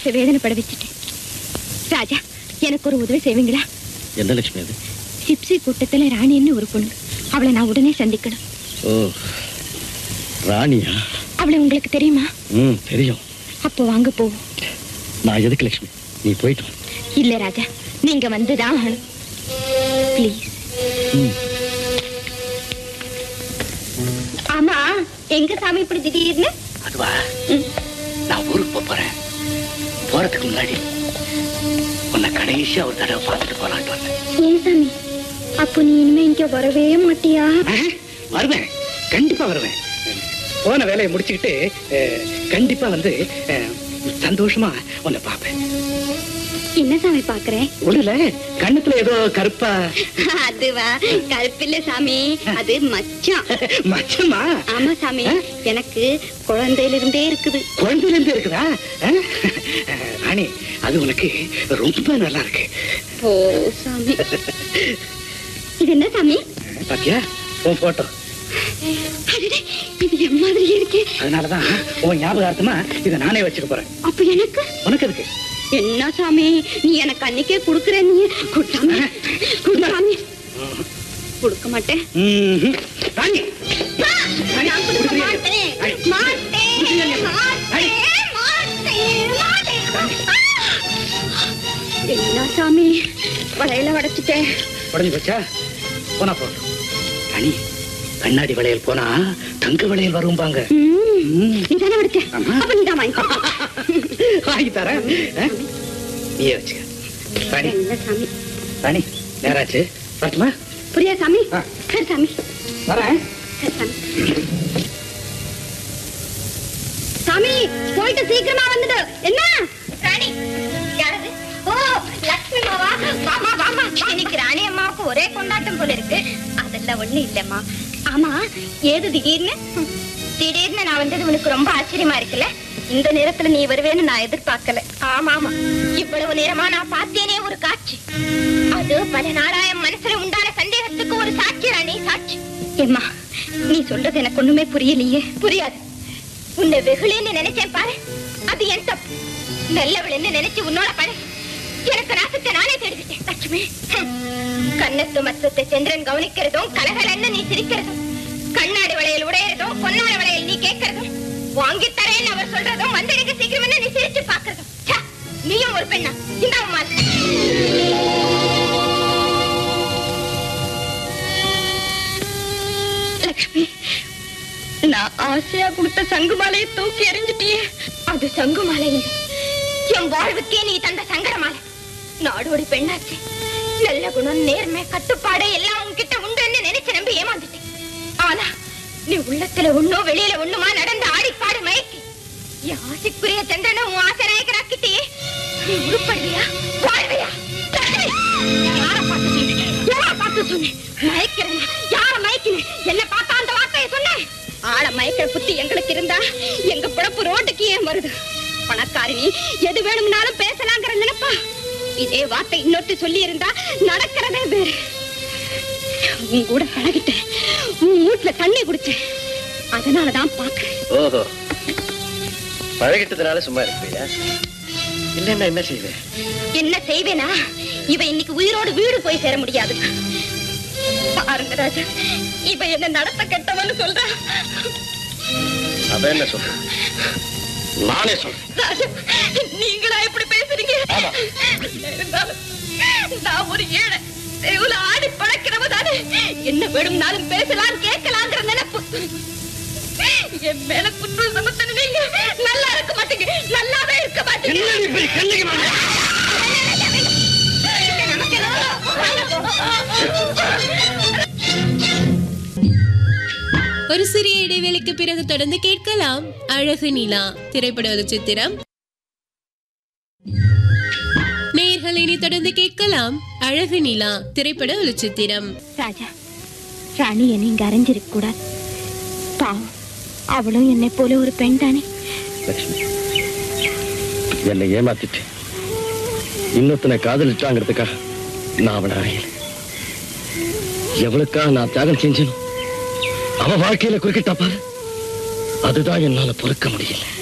வேதனைப்பட வச்சுட்டேன் ராஜா எனக்கு ஒரு உதவி செய்வீங்களா எந்த லட்சுமி அது சிப்சி கூட்டத்துல ராணின்னு ஒரு பொண்ணு அவளை நான் உடனே சந்திக்கணும் ஓ ராணியா அவளை உங்களுக்கு தெரியுமா ம் தெரியும் அப்போ வாங்க போவோம் நான் எதுக்கு லட்சுமி நீ போயிட்டு வா. இல்ல ராஜா நீங்க வந்துதான் ஆகணும் ப்ளீஸ் ம் ஆமா எங்க சாமி இப்படி திடீர்னு அதுவா ம். நான் ஊருக்கு போப் போறேன் போறதுக்கு முன்னாடி உன்னை கடைசியா ஒரு தடவை பார்த்துட்டு போலான்ட்டு வந்தேன் ஏன் சாமி அப்போ நீ இனிமே இங்க வரவே மாட்டியா வருவேன் கண்டிப்பா வருவேன் போன வேலையை முடிச்சுக்கிட்டு அஹ், கண்டிப்பா வந்து அஹ், சந்தோஷமா உன்னை பார்ப்பேன் என்ன சாமி பாக்குறேன் ஒண்ணுல கண்ணத்துல ஏதோ கருப்பா அதுவா கருப்பில்ல சாமி அது மச்சான் மச்சமா ஆமா சாமி ஆ? எனக்கு குழந்தையில இருந்தே இருக்குது குழந்தையில இருந்து இருக்குதா அஹ்? ராணி அது உனக்கு ரொம்ப நல்லா இருக்கு ஓ சாமி இது என்ன சாமி பாத்தியா உன் போட்டோ அடடே, இது என் மாதிரி இருக்கே அதனாலதான் உன் ஞாபகார்த்தமா இதை நானே வச்சுக்க போறேன் அப்ப எனக்கு உனக்கு இருக்கு என்ன சாமி நீ எனக்கு அன்னைக்கே குடுக்குற நீ குடுத்தாமி குடுத்தாமி கொடுக்க மாட்டேன் ம்ஹும். ராணி நான் கொடுக்க கொடுக்குறியா? மாட்டேன் ஐ. மாட்டேன் கொடுக்குறியா? ஐ. மாட்டேன் மாட்டேன் மாட்டேன் என்ன சாமி வளையல உடைச்சிட்டேன் உடஞ்சு போச்சா போனா போட்டோம் ராணி கண்ணாடி வளையல் போனா தங்க வளையல் வரும்பாங்க ம், ம். நீ தானே உடைச்ச ஆமா. அப்ப நீ தான் வாங்கிக்கோ வாங்கி தரேன் அஹ்? நீயே வச்சுக்க ராணி என்ன சாமி ராணி நேராச்சு வரட்டுமா புரியா சாமி ஆ. சரி சாமி வரேன் சரி சாமி சாமி போயிட்டு சீக்கிரமா வந்துடு என்ன ராணி யாரது ஓ லட்சுமி மாவா வாமா வாமா இன்னைக்கு ராணி அம்மாவுக்கு ஒரே கொண்டாட்டம் போல இருக்கு அதெல்லாம் ஒண்ணு இல்லம்மா ஆமா ஏது திடீர்னு திடீர்னு நான் வந்தது உனக்கு ரொம்ப ஆச்சரியமா இருக்குல்ல இந்த நேரத்துல நீ வருவேன்னு நான் எதிர்பார்க்கல ஆமா ஆமா இவ்வளவு நேரமா நான் பார்த்தேனே ஒரு காட்சி அது பல நாளாயம் மனசுல உண்டான சந்தேகத்துக்கு ஒரு சாட்சி ராணி சாட்சி ஏம்மா நீ சொல்றது எனக்கு ஒண்ணுமே புரியலையே புரியாது உன்னை வெகுளேன்னு நினைச்சேன் பாரு அது என் தப்பு நல்லவளன்னு நினைச்சு உன்னோட பழ எனக்கு நாசத்தை நானே தேடிக்கிட்டேன் லட்சுமி ஹம். கண்ணத்து மத்தத்தை சந்திரன் கவனிக்கிறதும் கலகலன்னு நீ சிரிக்கிறதும் கண்ணாடி வளையல் உடையறதும் பொன்னாட வளையல் நீ கேட்கறதும் வாங்கி தரேன்னு அவர் சொல்றதும் வந்தடிக்க சீக்கிரம் நீ சிரிச்சு பாக்குறதும் ச்சே, நீயும் ஒரு பெண்ணா இந்த அம்மா லக்ஷ்மி நான் ஆசையா கொடுத்த சங்கு மாலையை தூக்கி எறிஞ்சிட்டியே அது சங்கு மாலை இல்லை என் வாழ்வுக்கே நீ தந்த சங்கட மாலை நாடோடி பெண்ணாச்சு நல்ல குணம் நேர்மை கட்டுப்பாடு எல்லாம் உன்கிட்ட உண்டுன்னு நினைச்சு நம்பி ஏமாந்துட்டேன் ஆனா நீ உள்ளத்துல ஒண்ணோ வெளியில ஒண்ணுமா நடந்து ஆடி பாடு மயக்கி என் ஆசைக்குரிய சந்திரனை உன் ஆசை நாயகனாக்கிட்டே நீ உருப்படுவியா வாழ்வியா லட்சுமி, யார பார்த்து சொன்னேன் யார பார்த்து சொன்னேன் மயக்கிறேன் யார மயக்கினேன் என்ன பார்த்தா அந்த வார்த்தையை சொன்னேன் ஆள மயக்கிற புத்தி எங்களுக்கு இருந்தா எங்க பிழப்பு ரோட்டுக்கு ஏன் வருது பணக்காரினி எது வேணும்னாலும் பேசலாங்கிற நினைப்பா இதே வார்த்தை இன்னொருத்தி சொல்லி இருந்தா நடக்கிறதே வேறு உன் கூட பழகிட்டேன் உன் வீட்டுல தண்ணி குடிச்சேன் அதனாலதான் பாக்குறேன் ஓஹோ பழகிட்டதுனால சும்மா இருப்பியா இல்லைன்னா என்ன செய்வேன் என்ன செய்வேனா இவ இன்னைக்கு உயிரோடு வீடு போய் சேர முடியாது பாருங்க ராஜா இவ என்ன நடத்த கெட்டவன்னு சொல்றா அவன் என்ன சொல்றேன் நானே சொல்றேன் ராஜா நீங்களா இப்படி பேசுறீங்க ஆமா. இருந்தாலும் நான் ஒரு ஏழை தெருவுல ஆடி பழக்கிறவ தானே என்ன வேணும்னாலும் பேசலாம் கேட்கலாங்கிற நினைப்பு என் மேல குற்றம் சுமத்த நீங்க நல்லா இருக்க மாட்டீங்க நல்லாவே இருக்க மாட்டீங்க ஒரு சிறிய இடைவேளைக்கு பிறகு தொடர்ந்து கேட்கலாம் அழகு நிலா திரைப்பட ஒரு சித்திரம் நேயர்கள் இனி தொடர்ந்து கேட்கலாம் அழகு நிலா திரைப்பட ஒரு சித்திரம் ராஜா ராணி என்னை இங்க அரைஞ்சிருக்க கூடாது பாவம் அவளும் என்னை போல ஒரு பெண் தானே லட்சுமி என்னை ஏமாத்திட்டு இன்னொருத்தனை காதலிச்சாங்கிறதுக்காக நான் அவனை அறையல எவளுக்காக நான் தியாகம் செஞ்சனும் அவ வாழ்க்கையில குறுக்கிட்டா பாரு அதுதான் என்னால பொறுக்க முடியல